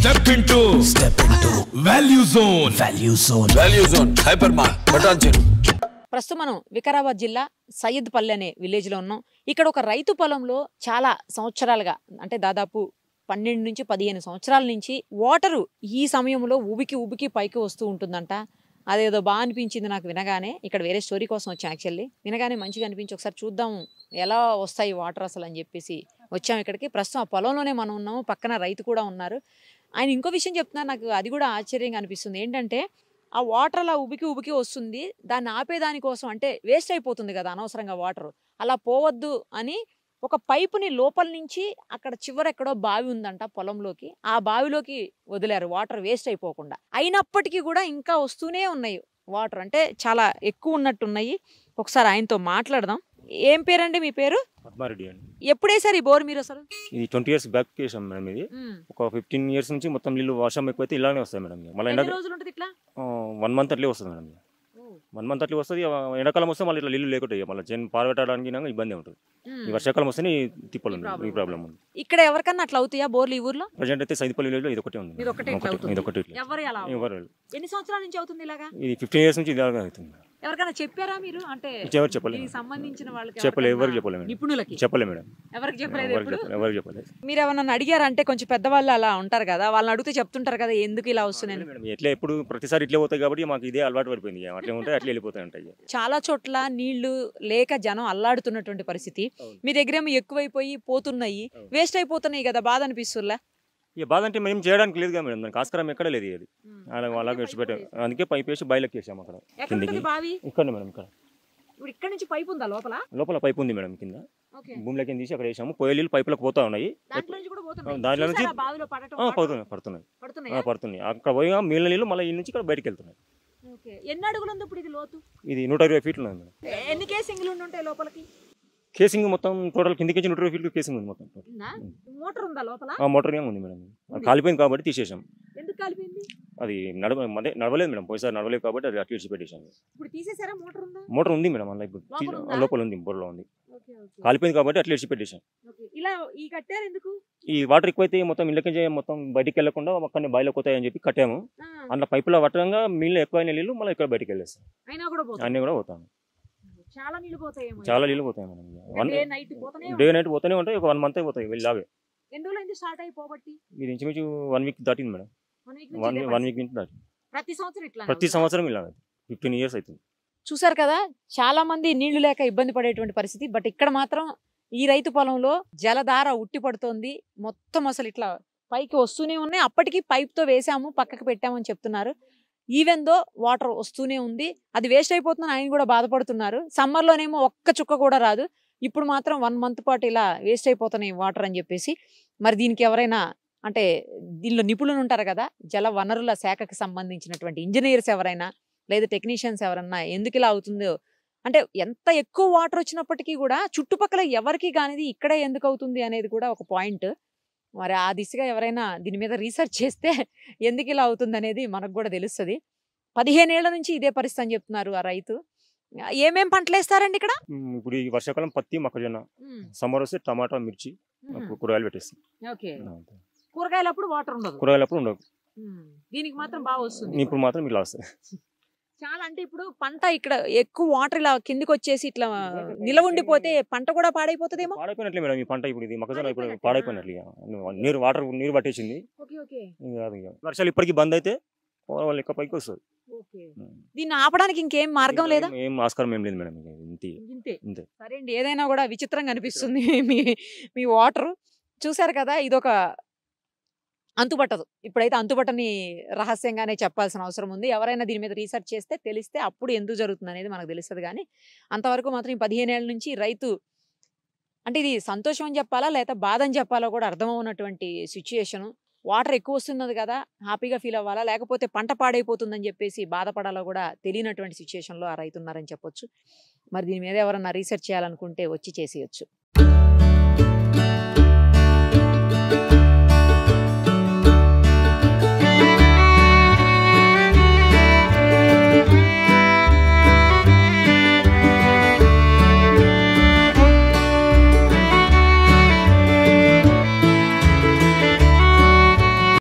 Step into step into value zone value zone value zone hyper మార్ బటాన్ చెరు ప్రస్తుతం మనం వికారాబాద్ జిల్లా సయ్యద్పల్లి అనే విలేజ్ లో ఉన్నాం ఇక్కడ ఒక రైతు పొలంలో చాలా సంవత్సరాలుగా అంటే దాదాపు పన్నెండు నుంచి పదిహేను సంవత్సరాల నుంచి వాటరు ఈ సమయంలో ఉబికి ఉబికి పైకి వస్తూ ఉంటుందంట అదేదో బాగా అనిపించింది నాకు వినగానే ఇక్కడ వేరే స్టోరీ కోసం వచ్చాం యాక్చువల్లీ వినగానే మంచిగా అనిపించి ఒకసారి చూద్దాం ఎలా వస్తాయి వాటర్ అసలు అని చెప్పేసి వచ్చాం ఇక్కడికి ప్రస్తుతం ఆ పొలంలోనే మనం ఉన్నాము పక్కన రైతు కూడా ఉన్నారు ఆయన ఇంకో విషయం చెప్తున్నారు నాకు అది కూడా ఆశ్చర్యంగా అనిపిస్తుంది ఏంటంటే ఆ వాటర్ అలా ఉబికి ఉబికి వస్తుంది దాన్ని ఆపేదాని కోసం అంటే వేస్ట్ అయిపోతుంది కదా అనవసరంగా వాటర్ అలా పోవద్దు అని ఒక పైపుని లోపల నుంచి అక్కడ చివర ఎక్కడో బావి ఉందంట పొలంలోకి ఆ బావిలోకి వదిలారు వాటర్ వేస్ట్ అయిపోకుండా అయినప్పటికీ కూడా ఇంకా వస్తూనే ఉన్నాయి వాటర్ అంటే చాలా ఎక్కువ ఉన్నట్టున్నాయి ఒకసారి ఆయనతో మాట్లాడదాం ఏం పేరండి మీ పేరు పద్మారెడ్డి అండి ఎప్పుడు వేసారు ఈ బోర్ మీరు అసలు ఇది ట్వంటీ ఇయర్స్ బ్యాక్ చేసాం మేడం ఇది ఒక ఫిఫ్టీన్ ఇయర్స్ నుంచి మొత్తం నీళ్ళు వర్షం ఎక్కువైతే ఇలానే వస్తాయి మేడం మళ్ళీ ఎండ ఎన్ని రోజులు ఉంటుంది ఇట్లా వన్ మంత్ అట్లే వస్తుంది మేడం వన్ మంత్ అట్లే వస్తుంది ఆ ఎండాకాలం వస్తే మళ్ళీ ఇట్లా నీళ్ళు లేకుంటాయి మళ్ళీ జన్ పారబెట్టడానికి నాకు ఇబ్బంది ఉంటుంది ఈ వర్షాకాలం వస్తేనే ఈ తిప్పలు ఉంది ఈ ప్రాబ్లం ఉంది ఇక్కడ ఎవరికన్నా అట్లా అవుతాయా బోర్లు ఈ ఊర్లో ప్రజెంట్ అయితే సైదిపల్లి విలేజ్లో ఇది ఒకటే ఉంది ఇది ఒకటే ఇట్లా అవుతుంది. ఇది ఒకటి ఇట్లా. ఎవరు అలా ఎవరు ఎన్ని సంవత్సరాల నుంచి అవుతుంది ఇలాగా ఇది ఫిఫ్టీన్ ఇయర్స్ నుంచి ఇలాగే అవుతుంది ఎవరికైనా చెప్పారా మీరు అంటే ఎవరు చెప్పలేదు దీనికి సంబంధించిన వాళ్ళకి చెప్పలే ఎవరికైనా ఎవరికి చెప్పలే మేడం నిపుణులకి చెప్పలే మేడం ఎవరికి చెప్పలేదు ఎవరికి ఎప్పుడు చెప్పలే ఎవరికి చెప్పలేదు మీరు ఎవరన్నా అడిగారంటే కొంచెం పెద్దవాళ్ళు అలా ఉంటారు కదా వాళ్ళని అడిగితే చెప్తుంటారు కదా ఎందుకు ఇలా వస్తున్నాయని మేడం ఎట్లా ఎప్పుడు ప్రతిసారి ఇట్లే పోతాయి కాబట్టి మాకు ఇదే అలవాటు పడిపోయింది ఇక. అట్లే ఉంటాయి అట్లే వెళ్ళిపోతాయి ఉంటాయి చాలా చోట్ల నీళ్లు లేక జనం అల్లాడుతున్నటువంటి పరిస్థితి అవును. మీ దగ్గరేమో ఎక్కువైపోయి పోతున్నాయి అవును. వేస్ట్ అయిపోతున్నాయి కదా బాధ అనిపిస్తుందా ఇక బాధ అంటే మేము చేయడానికి లేదు కదా మేడం దానికి ఆస్కారం ఎక్కడ లేదు అది అలా అలాగే విడిచిపెట్టాం అందుకే పైప్ వేసి బయలుకి వేసాం అక్కడ ఎక్కడ కిందికి ఉంటుంది బావి ఇక్కడ మేడం ఇక్కడ ఇప్పుడు ఇక్కడ నుంచి పైపు ఉందా లోపల లోపల పైప్ ఉంది మేడం కింద ఓకే భూమిలోకి తీసి అక్కడ వేసాము పోయే నీళ్ళు పైపులకు పోతా ఉన్నాయి దాంట్లో నుంచి కూడా పోతున్నాయి దాంట్లో నుంచి- చూసారా బావిలో పడటం ఆ, వాటర్? పడుతున్నాయి పడుతున్నాయి ఆ, పడుతున్నాయా పడుతున్నాయి అక్కడ పోయి మిగిలిన నీళ్ళు మళ్ళీ ఈ నుంచి ఇక్కడ బయటికి వెళ్తున్నాయి ఓకే ఎన్ని అడుగులు ఉంది ఇప్పుడు ఇది లోతు ఇది నూట ఇరవై ఫీట్లు ఉంది మేడం ఎన్ని కేసింగ్లు ఉండి ఉంటాయి లోపలికి కేసింగ్ మొత్తం టోటల్ కిందికి నుంచి నూట ఇరవై ఫీట్లు కేసింగ్ ఉంది మొత్తం ఉందా? మోటార్ ఉందా లోపల ఆ మోటార్ ఏమి ఉంది మేడం అది కాలిపోయింది కాబట్టి తీసేసాం ఎందుకు కలిపింది అది నడవ అదే నడవలేదు మేడం పోయిసారి నడవలేదు కాబట్టి అది అట్లా పెట్టేసాం ఇప్పుడు తీసేసారా మోటార్ ఉందా మోటార్ ఉంది మేడం అలా ఇప్పుడు లోపల తీ- ఉందా? లోపల ఉంది బొర్రలో ఉంది ఓకే ఓకే కాలిపోయింది కాబట్టి అట్లా పెట్టేసాం ఓకే ఇలా ఈ కట్టారు ఎందుకు ఈ వాటర్ ఎక్కువైతే మొత్తం ఇళ్ళకి మొత్తం బయటికి వెళ్లకుండా అక్కడనే బాయిలోకి పోతాయని చెప్పి కట్టాము ఆ, అందులో పైపులో పట్టడంగా నీళ్ళు ఎక్కువైన నీళ్ళు మళ్ళీ ఇక్కడ బయటికి వెళ్ళేస్తాం అయినా కూడా పోతుంది అన్నీ కూడా పోతాం చాలా నీళ్ళు పోతాయేమో చాలా నీళ్ళు పోతాయి మనం వన్ డే నైట్ పోతానే డే నైట్ పోతూనే ఉంటాయి ఒక వన్ మంత్ అయిపోతాయి వెళ్ళావే ఎన్ని రోజులు అయింది స్టార్ట్ అయిపోబట్టి ఇది ఇంచుమించు వన్ వీక్ దాటింది మేడం వన్ వీక్ వన్ నుంచి వన్ వీక్ నుంచి దాటింది ప్రతి సంవత్సరం ఇట్లా ప్రతి సంవత్సరం ఇలా ఫిఫ్టీన్ ఇయర్స్ అవుతుంది చూసారు కదా చాలా మంది నీళ్లు లేక ఇబ్బంది పడేటువంటి పరిస్థితి బట్ ఇక్కడ మాత్రం ఈ రైతు పొలంలో జలధార ఉట్టి పడుతోంది మొత్తం అసలు ఇట్లా పైకి వస్తూనే ఉన్నాయి అప్పటికి pipe తో వేసాము పక్కకి పెట్టామని చెప్తున్నారు ఈవెన్ దో వాటర్ వస్తూనే ఉంది అది వేస్ట్ అయిపోతుందని ఆయన కూడా బాధపడుతున్నారు సమ్మర్లోనేమో ఒక్క చుక్క కూడా రాదు ఇప్పుడు మాత్రం వన్ మంత్ పాటు ఇలా వేస్ట్ అయిపోతున్నాయి వాటర్ అని చెప్పేసి మరి దీనికి ఎవరైనా అంటే దీనిలో నిపుణులు ఉంటారు కదా జల వనరుల శాఖకి సంబంధించినటువంటి ఇంజనీర్స్ ఎవరైనా లేదా టెక్నీషియన్స్ ఎవరన్నా ఎందుకు ఇలా అవుతుందో అంటే ఎంత ఎక్కువ వాటర్ వచ్చినప్పటికీ కూడా చుట్టుపక్కల ఎవరికి కానిది ఇక్కడే ఎందుకు అవుతుంది అనేది కూడా ఒక పాయింట్ మరి ఆ దిశగా ఎవరైనా దీని మీద రీసెర్చ్ చేస్తే ఎందుకు ఇలా అవుతుంది అనేది మనకు కూడా తెలుస్తుంది పదిహేనేళ్ల నుంచి ఇదే పరిస్థితి అని చెప్తున్నారు ఆ రైతు ఏమేం పంటలు వేస్తారండి ఇక్కడ ఉమ్, ఇప్పుడు ఈ వర్షాకాలం పత్తి మొక్కజొన్న సమ్మర్ వస్తే టమాటా మిర్చి కూరగాయలు పెట్టేస్తాం ఓకే అంతే. కూరగాయలప్పుడు వాటర్ ఉండదు కూరగాయలు అప్పుడు ఉండవు ఉమ్. దీనికి మాత్రం బాగా వస్తుంది ఇప్పుడు మాత్రం ఇలా వస్తాయి చాలా అంటే ఇప్పుడు పంట ఇక్కడ ఎక్కువ వాటర్ ఇలా కిందికి వచ్చేసి ఇట్లా నిలవ ఉండిపోతే పంట కూడా పాడైపోతుందేమో పాడైపోయినట్లే మేడం ఈ పంట ఇప్పుడు ఇది మొక్కజొన్న ఇప్పుడు పాడైపోయినట్లే. పాడైపోయినట్లు ఇక. నీరు వాటర్ నీరు పట్టేసింది ఓకే ఓకే ఇంకా అది ఇక. వర్షాలు ఇప్పటికి బంద్ అయితే వాళ్ళు లెక్క పైకి వస్తుంది ఓకే దీన్ని ఆపడానికి ఇంకేం మార్గం లేదా ఏం ఆస్కారం ఏం లేదు మేడం ఇక ఇంతే ఇంతే ఇంతే సరే అండి ఏదైనా కూడా విచిత్రంగా అనిపిస్తుంది మీ మీ వాటర్ చూసారు కదా ఇదొక అంతుపట్టదు ఇప్పుడైతే అంతుపట్టని రహస్యంగానే చెప్పాల్సిన అవసరం ఉంది ఎవరైనా దీని మీద రీసెర్చ్ చేస్తే తెలిస్తే అప్పుడు ఎందుకు జరుగుతుంది అనేది మనకు తెలుస్తుంది కానీ అంతవరకు మాత్రం ఈ పదిహేను ఏళ్ళ నుంచి రైతు అంటే ఇది సంతోషం అని చెప్పాలా లేదా బాధ అని చెప్పాలో కూడా అర్థమవునటువంటి సిచ్యుయేషను వాటర్ ఎక్కువ వస్తున్నది కదా హ్యాపీగా ఫీల్ అవ్వాలా లేకపోతే పంట పాడైపోతుందని చెప్పేసి బాధపడాలో కూడా తెలియనటువంటి సిచ్యుయేషన్లో ఆ రైతు ఉన్నారని చెప్పొచ్చు మరి దీని మీద ఎవరన్నా రీసెర్చ్ చేయాలనుకుంటే వచ్చి చేసేయచ్చు